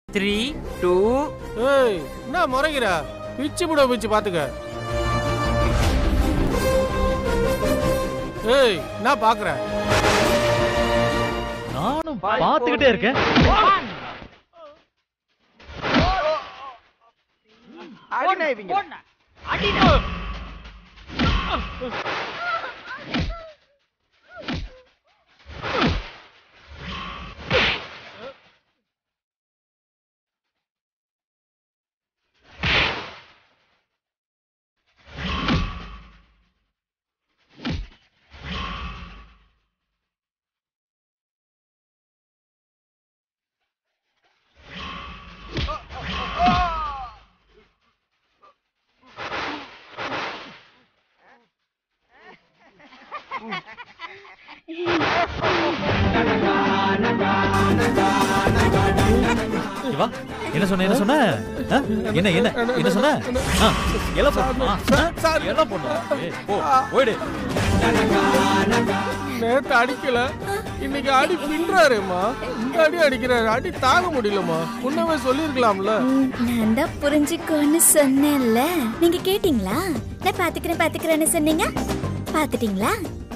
Three two ஏய் என்ன முறைகிற பிச்சு புட பிச்சு பாத்துக்க ஏய் நான் பாக்குறேன் நானும் பார்த்துக்கிட்டே இருக்கேன் அடினா இவங்க இவா என்ன சொன்ன என்ன சொன்ன ஆ? என்ன என்ன என்ன சொன்ன ஆ, எல்லாம் போடணுமா? ஆ? எல்லாம் போடணும். ஏய், போ, போயிடு நேத்து அடிக்கல இன்னைக்கு அடி பின்றாருமா இந்த அடி அடிக்கிறாரு அடி தாங்க முடியலமா முன்னவே சொல்லிருக்கலாம்ல ம், நான் தான் புரிஞ்சுக்கோன்னு சொன்னேன்ல நீங்க கேட்டீங்களா நான் பாத்துக்கிறேன் பாத்துக்கிறேன்னு சொன்னீங்க பாத்துட்டீங்களா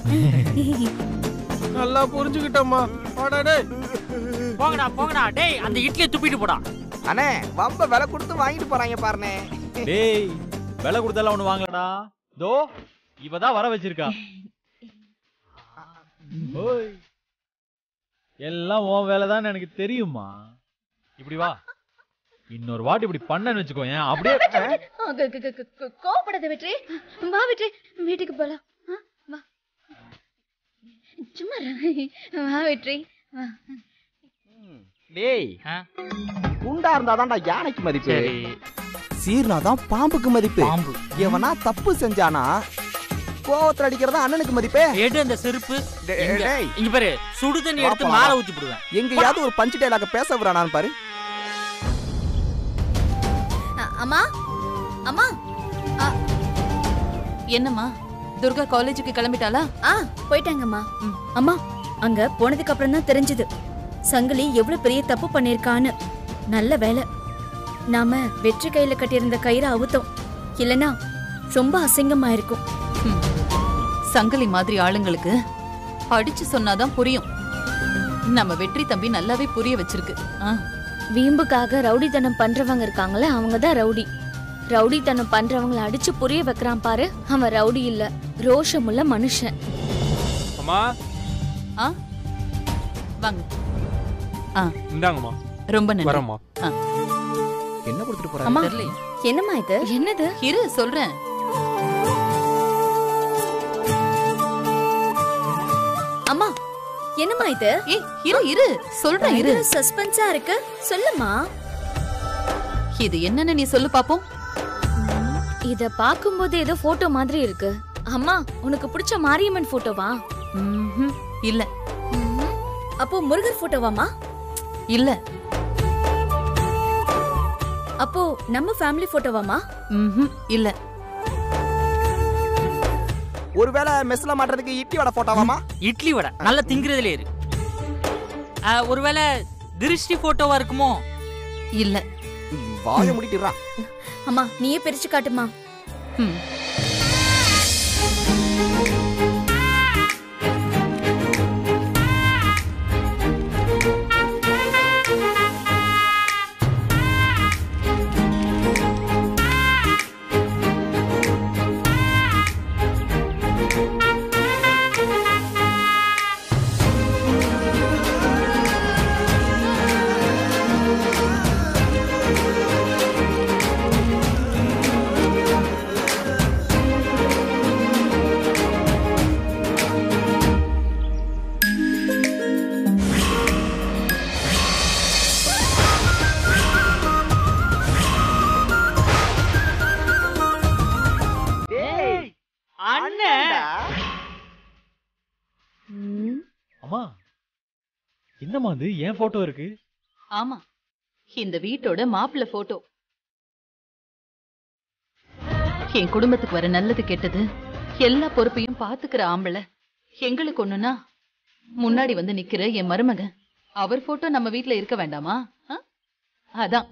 நல்லா புரிஞ்சுக்கிட்டோமா வாடா டேய் போங்கடா போங்கடா டேய் அந்த இட்லியை துப்பிட்டு போடா அண்ணே வம்ப விலை கொடுத்து வாங்கிட்டு போறாங்க பாருண்ணே டேய் விலை கொடுத்தாலும் ஒண்ணு வாங்கலடா தோ இவதான் வர வச்சிருக்கா ஓய் எல்லாம் உன் வேலை தான் எனக்கு தெரியுமா இப்படி வா இன்னொரு வாட்டி இப்படி பண்ணன்னு வச்சுக்கோ ஏன் அப்படியே கோபப்படாத வெற்றி வா வெற்றி வீட்டுக்கு போலாம் ஆ, வா சும்மா இரு. வா வெற்றி வா. டேய் ஆ? குண்டா இருந்தாதான்டா யானைக்கு மதிப்பு சரி சீர்னாதான் பாம்புக்கு மதிப்பு பாம்பு எவனா தப்பு செஞ்சானா கோவத்துல அடிக்கிறதா அண்ணனுக்கு மதிப்பே எடு அந்த செருப்பு டே- இங்க. டேய். இங்க பாரு சுடு தண்ணி வா எடுத்து போலாம், மேல வா. ஊத்தி போடுவேன் எங்கேயாவது ஒரு பஞ்சு டைலாக பேச விடுறானான்னு பாரு அ, அம்மா அம்மா என்னம்மா துர்கா காலேஜுக்கு கிளம்பிட்டாளா ஆ போயிட்டாங்கம்மா அம்மா அங்க போனதுக்கு அப்புறம் தான் தெரிஞ்சது சங்கிலி எவ்வளவு பெரிய தப்பு பண்ணிருக்கான்னு நல்ல வேலை நாம வெற்றி கையில கட்டியிருந்த கயிறை அவுத்தோம் இல்லனா ரொம்ப அசிங்கமா இருக்கும் ம். சங்கிலி மாதிரி ஆளுங்களுக்கு அடிச்சு சொன்னாதான் புரியும் நம்ம வெற்றி தம்பி நல்லாவே புரிய வச்சிருக்கு ஆ, வீம்புக்காக ரவுடித்தனம் பண்றவங்க இருக்காங்களே அவங்க தான் ரவுடி ரவுடித்தனம் பண்றவங்கள அடிச்சு புரிய வைக்கிறான் பாரு அவன் ரவுடி இல்ல ரோஷமுள்ள மனுஷன் அம்மா ஆ வாங்க ஆ இந்தாங்கம்மா ரொம்ப நன்றி வரம்மா ஆ, என்ன கொடுத்துட்டு போறாங்க அம்மா தெரியலையே. என்னம்மா இது என்னது இரு சொல்றேன் அம்மா என்னம்மா இது ஏய் இரு இரு சொல்றேன் இரு சஸ்பென்ஸா இருக்கு சொல்லுமா இது என்னன்னு நீ சொல்லு பாப்போம் இத பாக்கும்போது ஏதோ போட்டோ மாதிரி இருக்கு அம்மா உனக்கு பிடிச்ச மாரியம்மன் போட்டோவா ம்ஹும். இல்ல அப்போ முருகர் போட்டோவாமா இல்ல அப்போ நம்ம ஃபேமிலி போட்டோவாமா ம்ஹும். இல்ல ஒருவேளை மெஸ்ல மாட்டுறதுக்கு இட்லி வடை போட்டாவாமா இட்லி வடை நல்லா திங்கிறதுல இரு ஆ, ஒருவேளை திருஷ்டி போட்டோவா இருக்குமோ இல்ல வாய முடிட்டுறா அம்மா நீயே பிரிச்சு காட்டுமா ம். அம்மா என்னம்மா இது என் போட்டோ இருக்கு ஆமா இந்த வீட்டோட மாப்பிள்ளை போட்டோ என் குடும்பத்துக்கு வர நல்லது கெட்டது எல்லா பொறுப்பையும் பாத்துக்கிற ஆம்பளை எங்களுக்கு ஒண்ணுனா முன்னாடி வந்து நிக்கிற என் மருமகன் அவர் போட்டோ நம்ம வீட்ல இருக்க வேண்டாமா ஆ? அதான்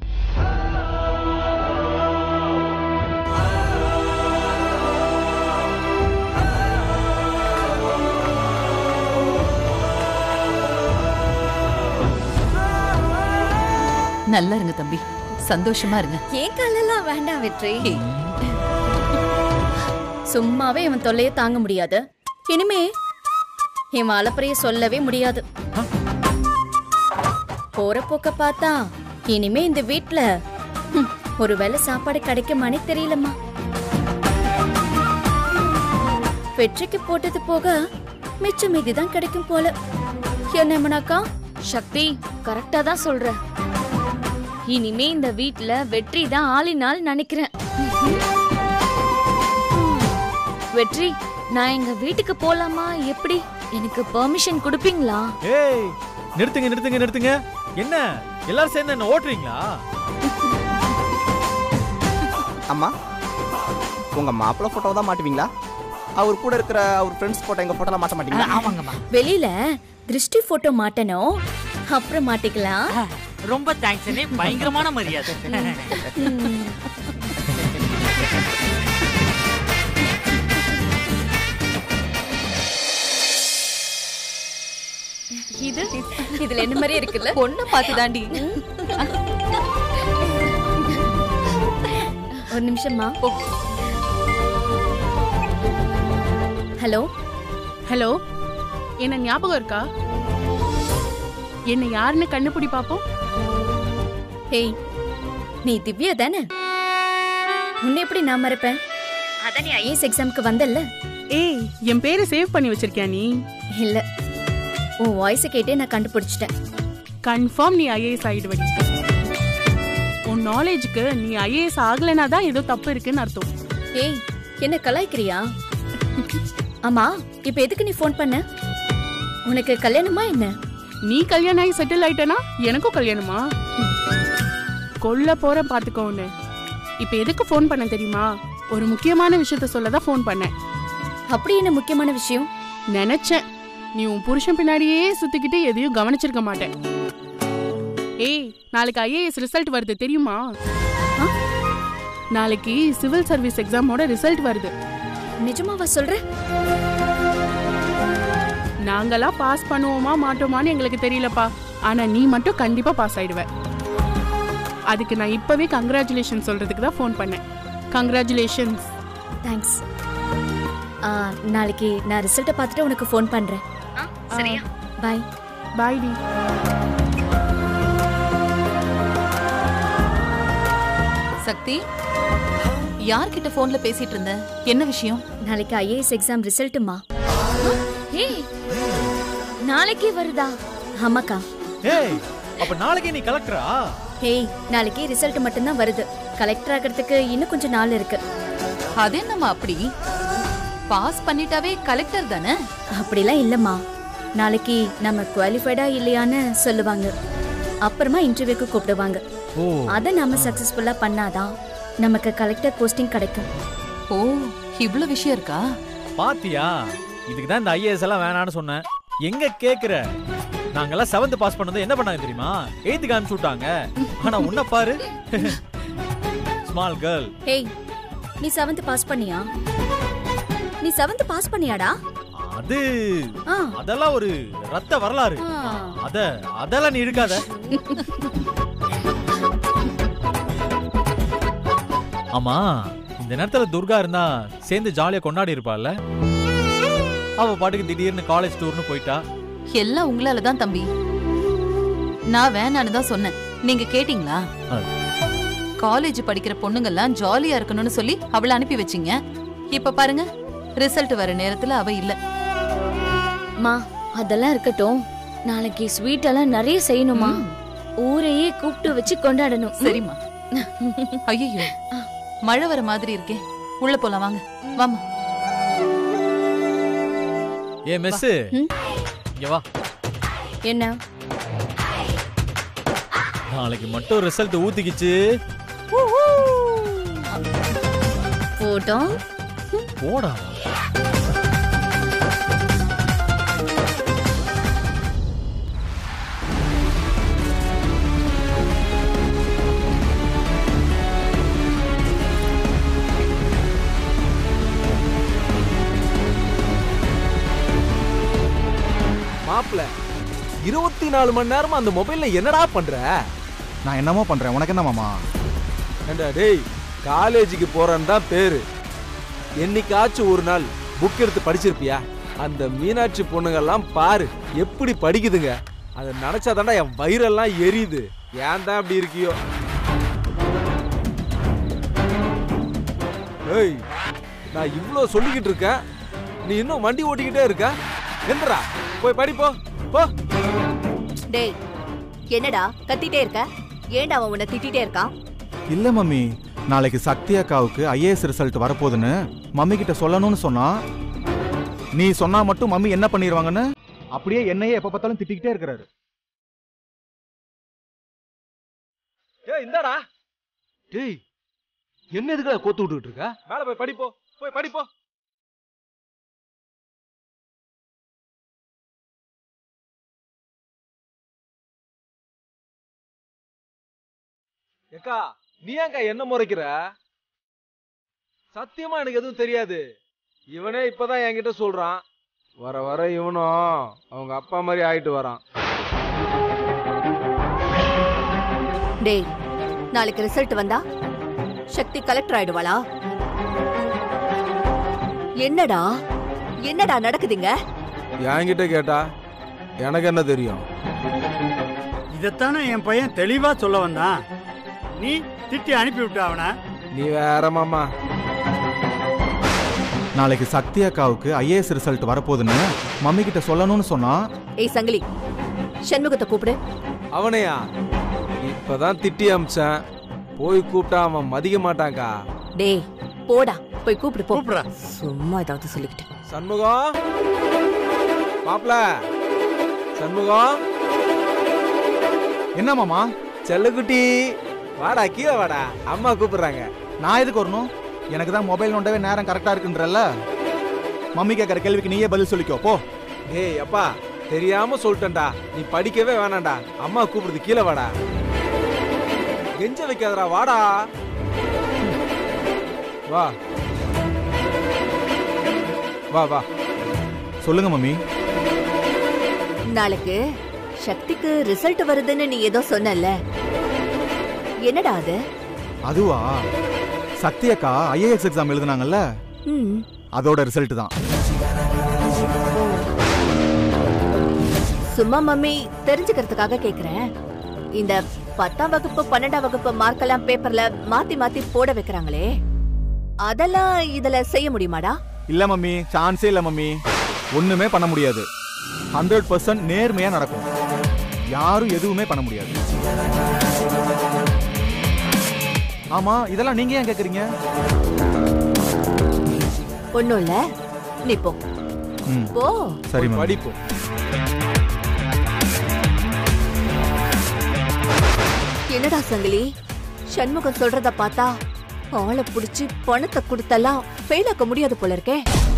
நல்லா இருங்க தம்பி சந்தோஷமா இருங்க ஏன் காலெல்லாம் வேண்டாம் வெற்றி ஏய், சும்மாவே இவன் தொல்லைய தாங்க முடியாது இனிமே இவன் அலப்பறைய சொல்லவே முடியாது போற போக்க பார்த்தா இனிமே இந்த வீட்ல ஹம், ஒருவேளை சாப்பாடு கிடைக்குமானே தெரியலம்மா வெற்றிக்கு போட்டது போக மிச்ச மீதி தான் கிடைக்கும் போல என்ன மனாக்கா சக்தி கரெக்டா தான் சொல்ற இனிமே இந்த வீட்ல வெற்றி தான் ஆளினால் நினைக்கிறேன் வெற்றி நான் எங்க வீட்டுக்கு போலாமா எப்படி எனக்கு பெர்மிஷன் கொடுப்பீங்களா ஏய் நிறுத்துங்க நிறுத்துங்க நிறுத்துங்க என்ன எல்லாரும் சேர்ந்து என்ன ஓட்டுறீங்களா அம்மா உங்க மாப்பிள்ளை போட்டோ தான் மாட்டுவீங்களா அவர் கூட இருக்கிற அவர் ஃப்ரெண்ட்ஸ் போட்டோ எங்க போட்டோலாம் மாட்ட மாட்டீங்களா ஆமாங்கம்மா வெளியில திருஷ்டி போட்டோ மாட்டணும் அப்புறம் மாட்டிக்கலாம் ரொம்ப தேங்க்ஸ் பயங்கரமான மரியாதை இது இதுல என்ன மாதிரி இருக்குல்ல பொண்ணை பார்த்து தாண்டி ஒரு நிமிஷம்மா ஹலோ ஹலோ என்ன ஞாபகம் இருக்கா என்ன யாருன்னு கண்டுபிடி பாப்போம் ஹேய் நீ திவ்யா தானே உன்னை எப்படி நான் மறப்பேன் அதான் நீ ஐஏஎஸ் எக்ஸாம்க்கு வந்தல்ல ஏய் என் பேரை சேவ் பண்ணி வச்சிருக்கியா நீ இல்ல உன் வாய்ஸை கேட்டே நான் கண்டுபிடிச்சிட்டேன் கன்ஃபார்ம் நீ ஐஏஎஸ் ஆயிடுவடி உன் நாலேஜுக்கு நீ ஐஏஎஸ் ஆகலைனா தான் ஏதோ தப்பு இருக்குன்னு அர்த்தம் ஏய் என்ன கலாய்க்கிறியா ஆமா இப்ப எதுக்கு நீ ஃபோன் பண்ண உனக்கு கல்யாணமா என்ன நீ கல்யாணம் ஆகி செட்டில் ஆயிட்டனா எனக்கும் கல்யாணமா கொல்ல போற பாத்துக்கோ உன்னை இப்ப எதுக்கு ஃபோன் பண்ண தெரியுமா ஒரு முக்கியமான விஷயத்த சொல்ல தான் ஃபோன் பண்ணேன் அப்படி என்ன முக்கியமான விஷயம் நினைச்சேன் நீ உன் புருஷன் பின்னாடியே சுத்திக்கிட்டு எதையும் கவனிச்சிருக்க மாட்டேன் ஏய் நாளைக்கு ஐஏஎஸ் ரிசல்ட் வருது தெரியுமா ஆ? நாளைக்கு சிவில் சர்வீஸ் எக்ஸாமோட ரிசல்ட் வருது நிஜமாவா சொல்ற நாங்கெல்லாம் பாஸ் பண்ணுவோமா மாட்டோமான்னு எங்களுக்கு தெரியலப்பா ஆனா நீ மட்டும் கண்டிப்பா பாஸ் ஆயிடுவ அதுக்கு நான் இப்பவே கங்க்ராச்சுலேஷன் சொல்றதுக்கு தான் ஃபோன் பண்ணேன் கங்க்ராச்சுலேஷன்ஸ் தேங்க்ஸ் நாளைக்கு நான் ரிசல்ட்டை பார்த்துட்டு உனக்கு ஃபோன் பண்றேன் சரியா பாய் பாய் டி சக்தி யார்கிட்ட போன்ல பேசிட்டு இருந்த என்ன விஷயம் நாளைக்கு ஐஏஎஸ் எக்ஸாம் ரிசல்ட்டுமா ஏய் நாளைக்கே வருதா ஆமாக்கா ஏய் அப்ப நாளைக்கு நீ கலெக்டரா ஹேய் நாளைக்கு ரிசல்ட் மட்டும்தான் வருது கலெக்டர் ஆகிறதுக்கு இன்னும் கொஞ்சம் நாள் இருக்கு அது என்னம்மா அப்படி பாஸ் பண்ணிட்டாவே கலெக்டர் தானே அப்படிலாம் இல்லம்மா நாளைக்கு நம்ம குவாலிஃபைடா இல்லையான்னு சொல்லுவாங்க அப்புறமா இன்டர்வியூக்கு கூப்பிடுவாங்க ஓ அதை நாம சக்சஸ்ஃபுல்லா பண்ணாதான் நமக்கு கலெக்டர் போஸ்டிங் கிடைக்கும் ஓ இவ்ளோ விஷயம் இருக்கா பாத்தியா இதுக்கு தான் இந்த ஐஏஎஸ் எல்லாம் வேணாம்னு சொன்னேன் எங்க கேக்குற நாங்கெல்லாம் செவன்த் பாஸ் பண்ணது என்ன பண்ணாங்க தெரியுமா எயித்துக்கு அனுப்பிச்சு விட்டாங்க ஆனா உன்ன பாரு ஸ்மால் கேர்ள் ஹேய் நீ செவன்த் பாஸ் பண்ணியா நீ செவன்த் பாஸ் பண்ணியாடா அது ஆ அதெல்லாம் ஒரு ரத்த வரலாறு ஆ. அத அதெல்லாம் நீ இருக்காத ஆமா இந்த நேரத்துல துர்கா இருந்தா சேர்ந்து ஜாலியா கொண்டாடி இருப்பாள்ல அவ பாட்டுக்கு திடீர்னு காலேஜ் டூர்னு போயிட்டா எல்லாம் உங்களால தான் தம்பி நான் வேணான்னு தான் சொன்னேன் நீங்க கேட்டீங்களா ஆ. காலேஜ் படிக்கிற பொண்ணுங்கெல்லாம் ஜாலியா இருக்கணும்னு சொல்லி அவளை அனுப்பி வச்சீங்க இப்ப பாருங்க ரிசல்ட் வர நேரத்துல அவ இல்ல மா அதெல்லாம் இருக்கட்டும் நாளைக்கு ஸ்வீட் எல்லாம் நிறைய செய்யணுமா ஊரையே கூப்பிட்டு வச்சு கொண்டாடணும் சரிம்மா ஐயோ மழை வர மாதிரி இருக்கே உள்ள போலாம் வாங்க வாமா ஏ மெஸ் ம்? இங்க வா என்ன நாளைக்கு மட்டும் ரிசல்ட் ஊத்திக்கிச்சு போட்டோ போடா இருபத்தி நாலு மணி நேரமா அந்த மொபைல்ல என்னடா பண்ற நான் என்னமோ பண்றேன் உனக்கு என்ன மாமா ஏண்டா டேய் காலேஜுக்கு போறேன்னு தான் பேரு என்னைக்காச்சும் ஒரு நாள் புக் எடுத்து படிச்சிருப்பியா அந்த மீனாட்சி பொண்ணுங்கெல்லாம் பாரு எப்படி படிக்குதுங்க அதை நினைச்சாதான்டா என் வயிறெல்லாம் எரியுது ஏன் தான் அப்படி இருக்கியோ ஏய் நான் இவ்ளோ சொல்லிக்கிட்டு இருக்கேன் நீ இன்னும் வண்டி ஓட்டிக்கிட்டே இருக்க எந்திரா போய் படிப்போ போ டேய் என்னடா கத்திட்டே இருக்க ஏன்டா அவன் உன்னை திட்டிட்டே இருக்கான் இல்ல மம்மி நாளைக்கு சக்தி அக்காவுக்கு ஐஏஎஸ் ரிசல்ட் வரப்போகுதுன்னு மம்மி கிட்ட சொல்லணும்னு சொன்னா நீ சொன்னா மட்டும் மம்மி என்ன பண்ணிடுவாங்கன்னு அப்படியே என்னையே எப்ப பார்த்தாலும் திட்டிக்கிட்டே இருக்கிறாரு ஏய் இந்தாடா டேய் என்ன எதுக்குடா கோத்து விட்டுக்கிட்டு இருக்க மேல போய் படிப்போ போய் படிப்போ ஏக்கா நீ ஏங்கா என்ன முறைக்கிற சத்தியமா எனக்கு எதுவும் தெரியாது இவனே இப்பதான் என்கிட்ட சொல்றான் வர வர இவனும் அவங்க அப்பா மாதிரி ஆயிட்டு வரான் டேய் நாளைக்கு ரிசல்ட் வந்தா சக்தி கலெக்டர் ஆயிடுவாளா என்னடா என்னடா நடக்குதுங்க என்கிட்ட கேட்டா எனக்கு என்ன தெரியும் இதைத்தானே என் பையன் தெளிவா சொல்ல வந்தான் நீ திட்டி அனுப்பி விட்ட அவனை நீ வேற மாமா நாளைக்கு சக்தி அக்காவுக்கு ஐஏஎஸ் ரிசல்ட் வரப்போகுதுன்னு மம்மி கிட்ட சொல்லணும்னு சொன்னா ஏய் சங்கிலி சண்முகத்தை கூப்பிடு அவனையா இப்பதான் திட்டி அமிச்சேன் போய் கூப்பிட்டா அவன் மதிக்க மாட்டான்க்கா டேய் போடா போய் கூப்பிடு போ கூப்பிடுறா. சும்மா ஏதாவது சொல்லிக்கிட்டு சண்முகம் மாப்ள சண்முகம் என்ன மாமா செல்லக்குட்டி வாடா கீழே வாடா அம்மா கூப்பிடுறாங்க நான் எதுக்கு வரணும் எனக்கு தான் மொபைல் நோண்டவே நேரம் கரெக்டா இருக்குன்றல்ல மம்மி கேட்கற கேள்விக்கு நீயே பதில் சொல்லிக்கோ போ டேய் அப்பா தெரியாம சொல்லிட்டேன்டா நீ படிக்கவே வேணாம்டா அம்மா கூப்பிடுது கீழே வாடா கெஞ்ச வைக்காதடா வாடா வா வா வா சொல்லுங்க மம்மி நாளைக்கு சக்திக்கு ரிசல்ட் வருதுன்னு நீ ஏதோ சொன்னல என்னடா அது அதுவா சக்தி அக்கா ஐஏஎஸ் எக்ஸாம் எழுதுனாங்கல்ல ம் அதோட ரிசல்ட் தான் சும்மா மம்மி தெரிஞ்சுக்கிறதுக்காக கேக்குறேன் இந்த பத்தாம் வகுப்பு பன்னெண்டாம் வகுப்பு மார்க்கெல்லாம் பேப்பர்ல மாத்தி மாத்தி போட வைக்கிறாங்களே அதெல்லாம் இதுல செய்ய முடியுமாடா இல்ல மம்மி சான்ஸே இல்ல மம்மி ஒண்ணுமே பண்ண முடியாது ஹண்ட்ரட் பர்சன்ட் நேர்மையா நடக்கும் யாரும் எதுவுமே பண்ண முடியாது ஆமா இதெல்லாம் நீங்க ஏன் கேக்குறீங்க ஒண்ணும் இல்ல நீ போ ம், போ சரி மம்மி படிப்போம் என்னடா சங்கிலி சண்முகம் சொல்றத பார்த்தா ஆளை புடிச்சு பணத்தை கொடுத்தெல்லாம் ஃபெயில் ஆக்க முடியாது போல இருக்கே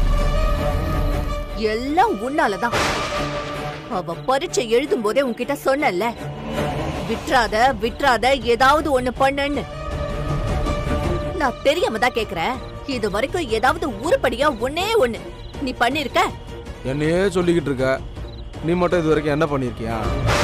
எல்லாம் உன்னாலதான் அவ பரீட்சை எழுதும் போதே உன்கிட்ட சொன்னல விட்றாத விட்றாத ஏதாவது ஒண்ணு பண்ணுன்னு நான் தெரியாம தான் கேக்குறேன் இது வரைக்கும் ஏதாவது உருப்படியா ஒன்னே ஒண்ணு நீ பண்ணிருக்க என்னையே சொல்லிக்கிட்டு இருக்க நீ மட்டும் இது வரைக்கும் என்ன பண்ணிருக்கியா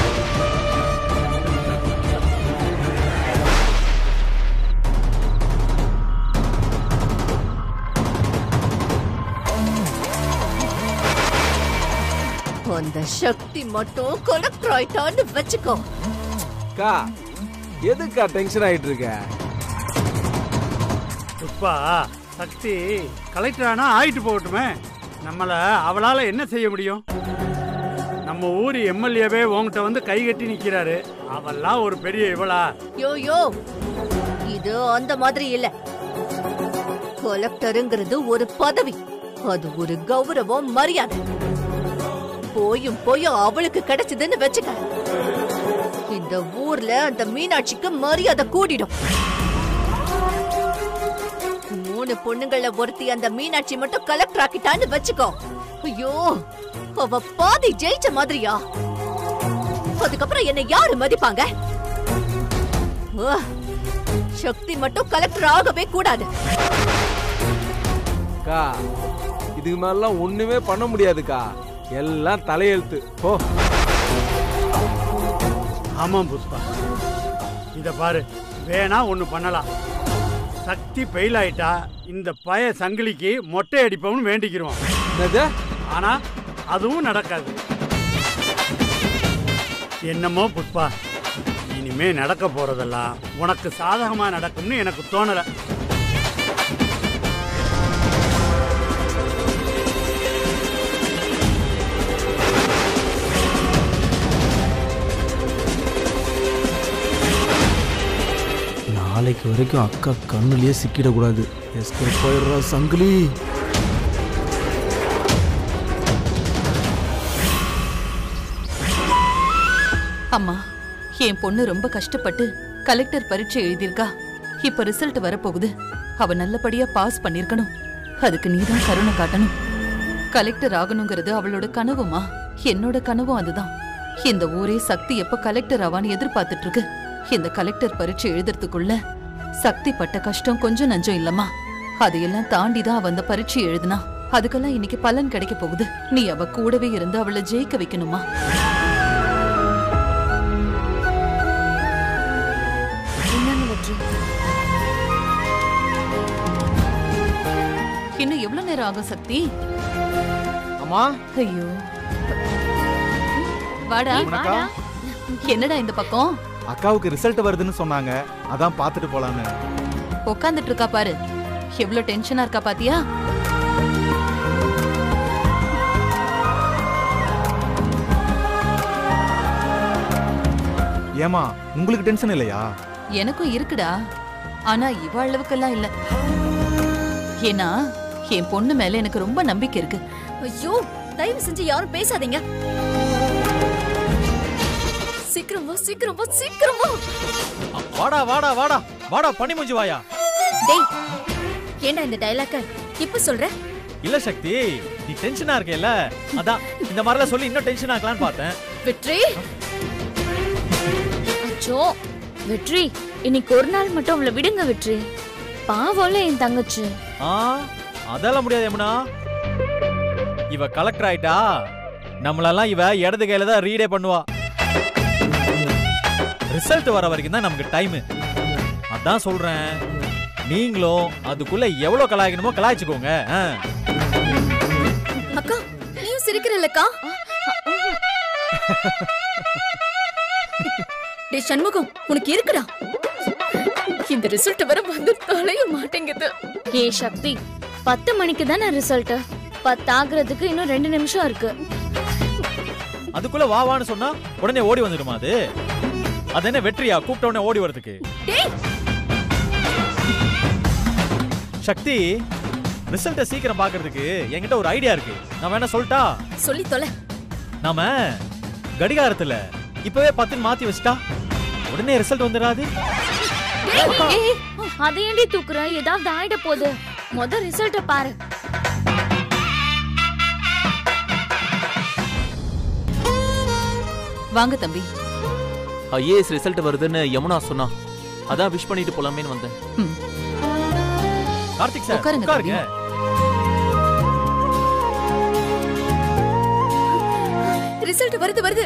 அந்த சக்தி மட்டும் கலெக்டர் ஆயிட்டான்னு வச்சுக்கோ அக்கா எதுக்கா டென்ஷன் ஆயிட்டு இருக்க புஷ்பா சக்தி கலெக்டர் ஆனா ஆயிட்டு போகட்டுமே நம்மள அவளால என்ன செய்ய முடியும் நம்ம ஊர் எம்எல்ஏவே உன்கிட்ட வந்து கை கட்டி நிக்கிறாரு அவெல்லாம் ஒரு பெரிய இவளா யோ யோ இது அந்த மாதிரி இல்ல கலெக்டருங்கிறது ஒரு பதவி அது ஒரு கௌரவம் மரியாதை போயும் போயும் அவளுக்கு கிடைச்சதுன்னு வச்சுக்க இந்த ஊர்ல அந்த மீனாட்சிக்கு மரியாதை கூடிடும் மூணு பொண்ணுங்கள ஒருத்தி அந்த மீனாட்சி மட்டும் கலெக்டர் ஆக்கிட்டான்னு வச்சுக்கோ ஐயோ அவ பாதி ஜெயிச்ச மாதிரியா அதுக்கப்புறம் என்ன யாரு மதிப்பாங்க ஆ, சக்தி மட்டும் கலெக்டர் ஆகவே கூடாது அக்கா இதுக்கு மேலாம் ஒண்ணுமே பண்ண முடியாதுக்கா எல்லாம் தலையெழுத்து போ ஆமாம் புஷ்பா இத பாரு வேணா ஒண்ணு பண்ணலாம் சக்தி ஃபெயில் ஆயிட்டா இந்த பய சங்கிலிக்கு மொட்டை அடிப்பவனு வேண்டிக்கிருவான் என்னது ஆனா அதுவும் நடக்காது என்னமோ புஷ்பா இனிமே நடக்க போறதெல்லாம் உனக்கு சாதகமா நடக்கும்னு எனக்கு தோணல நாளைக்கு வரைக்கும் அக்கா கண்ணுலயே சிக்கிடக்கூடாது எஸ்கேப் போயிடுறா சங்கிலி அம்மா என் பொண்ணு ரொம்ப கஷ்டப்பட்டு கலெக்டர் பரீட்சை எழுதியிருக்கா இப்ப ரிசல்ட் வரப்போகுது அவ நல்லபடியா பாஸ் பண்ணிருக்கணும் அதுக்கு நீதான் கருணை காட்டணும் கலெக்டர் ஆகணுங்கிறது அவளோட கனவுமா என்னோட கனவும் அதுதான் இந்த ஊரே சக்தி எப்ப கலெக்டர் ஆவான்னு எதிர்பார்த்துட்டு இருக்கு இந்த கலெக்டர் பரீட்சை எழுதுறதுக்குள்ள சக்தி பட்ட கஷ்டம் கொஞ்சம் நஞ்சம் இல்லம்மா அதையெல்லாம் தாண்டி தான் அவ அந்த பரீட்சை எழுதுனா அதுக்கெல்லாம் இன்னைக்கு பலன் கிடைக்க போகுது நீ அவ கூடவே இருந்து அவளை ஜெயிக்க வைக்கணுமா என்னன்னு வெற்றி இன்னும் எவ்வளவு நேரம் ஆகும் சக்தி அம்மா ஐயோ வாடா வணக்கா. என்னடா இந்த பக்கம் அக்காவுக்கு ரிசல்ட் வருதுன்னு சொன்னாங்க அதான் பார்த்துட்டு போலான்னு உட்காந்துட்டு இருக்கா பாரு எவ்வளவு டென்ஷனா இருக்கா பாத்தியா ஏமா உங்களுக்கு டென்ஷன் இல்லையா எனக்கும் இருக்குடா ஆனா இவ அளவுக்கெல்லாம் இல்ல ஏன்னா என் பொண்ணு மேல எனக்கு ரொம்ப நம்பிக்கை இருக்கு ஐயோ தயவு செஞ்சு யாரும் பேசாதீங்க சீக்கிரம் வா சீக்கிரம் வா சீக்கிரம் வா வாடா வாடா வாடா வாடா பண்ணி மூஞ்சி வாயா டேய் ஏன்டா இந்த டைலாக்க இப்ப சொல்ற இல்ல சக்தி நீ டென்ஷனா இருக்கேல்ல அதான் இந்த மாதிரிலாம் சொல்லி இன்னும் டென்ஷன் ஆக்கலாம்னு பார்த்தேன் வெற்றி அச்சோ வெற்றி இன்னைக்கு ஒரு நாள் மட்டும் அவளை விடுங்க வெற்றி பாவம்ல என் தங்கச்சி ஆ அதெல்லாம் முடியாது யமுனா இவ கலெக்டர் ஆயிட்டா நம்மளெல்லாம் இவ இடது கையில தான் ரீடே பண்ணுவா ரிசல்ட் வர வரைக்கும் தான் நமக்கு டைம் அதான் சொல்றேன் நீங்களும் அதுக்குள்ள எவ்வளவு கலாய்க்கணுமோ கலாய்ச்சுக்கோங்க ஆ. அக்கா நீயும் சிரிக்கிறல்லக்கா டேய் சண்முகம் உனக்கு இருக்குடா இந்த ரிசல்ட் வர வந்து தொலைய மாட்டேங்குது ஏ சக்தி பத்து மணிக்கு தானே ரிசல்ட் பத்து ஆகுறதுக்கு இன்னும் ரெண்டு நிமிஷம் இருக்கு அதுக்குள்ள வா வான்னு சொன்னா உடனே ஓடி வந்துடுமா அது அது என்ன வெற்றியா கூப்பிட்ட உடனே ஓடி வரதுக்கு டேய் சக்தி ரிசல்ட்டை சீக்கிரம் பாக்குறதுக்கு என்கிட்ட ஒரு ஐடியா இருக்கு நான் வேணா சொல்லட்டா சொல்லி தொலை நாம கடிகாரத்துல இப்பவே பத்துன்னு மாத்தி வச்சிட்டா உடனே ரிசல்ட் வந்துடாது ஏய், அதை ஏண்டி தூக்குற ஏதாவது ஆயிட போகுது முத ரிசல்ட்ட பாரு வாங்க தம்பி ஐஏஎஸ் ரிசல்ட் வருதுன்னு யமுனா சொன்னா அதான் விஷ் பண்ணிட்டு போலாமேன்னு வந்தேன் கார்த்திக் சார் உட்காருங்க உட்காருங்க ரிசல்ட் வருது வருது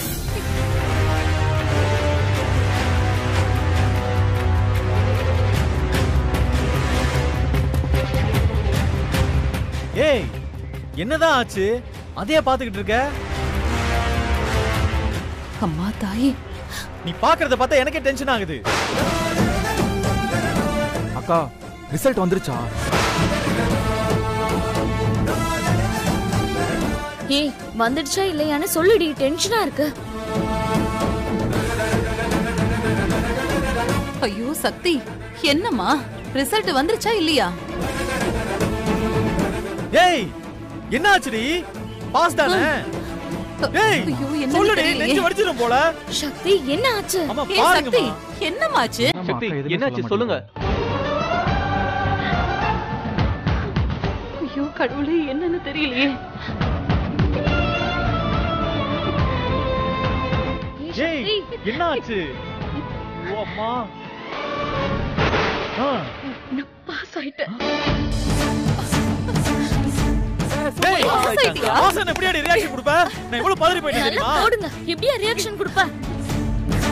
ஏய் என்னதான் ஆச்சு அதையே பாத்துக்கிட்டு இருக்க அம்மா தாயே நீ பாக்குறத பார்த்தா எனக்கே டென்ஷன் ஆகுது அக்கா ரிசல்ட் வந்துருச்சா ஏய் வந்துடுச்சா இல்லையான்னு சொல்லுடி டென்ஷனா இருக்கு ஐயோ சக்தி என்னம்மா ரிசல்ட் வந்துருச்சா இல்லையா ஏய் என்ன ஆச்சுடி பாஸ் தானே ஏய் ஐயோ, என்னன்னு சொல்லுடி தெரியலையே. நெஞ்சு வடிச்சிரும் போல சக்தி என்ன ஆச்சு அம்மா ஏய் சக்தி பாருங்கம்மா என்னமாச்சு சக்தி என்னாச்சு சொல்லுங்க ஐயோ கடவுளே என்னன்னு தெரியலையே ஏய் என்ன ஆச்சு ஓ அம்மா ஆ பாஸ் ஆயிட்டேன் டேய் பாஸ் ஆயிட்டியா? வாசன் எப்படியாடி ரியாக்ஷன் கொடுப்ப நான் இவ்வளவு பதறி போயிட்டேன் நல்லா தெரியுமா போடுங்க எப்படியா ரியாக்ஷன் கொடுப்ப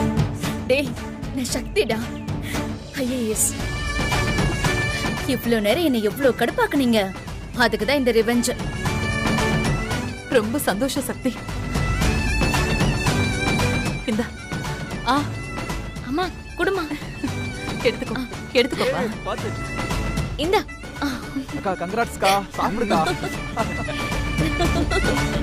டேய் நான் சக்திடா ஐஏஎஸ் இவ்ளோ நேரம் என்னை எவ்வளவு கடுப்பாக்குனீங்க அதுக்கு தான் இந்த ரிவெஞ்ச் ரொம்ப சந்தோஷம் சக்தி இந்த ஆ அம்மா குடுமா எடுத்துக்கோ எடுத்துக்கோப்பா பார்த்து இந்த அக்கா கங்க்ராட்ஸ்க்கா சாப்பிடுக்கா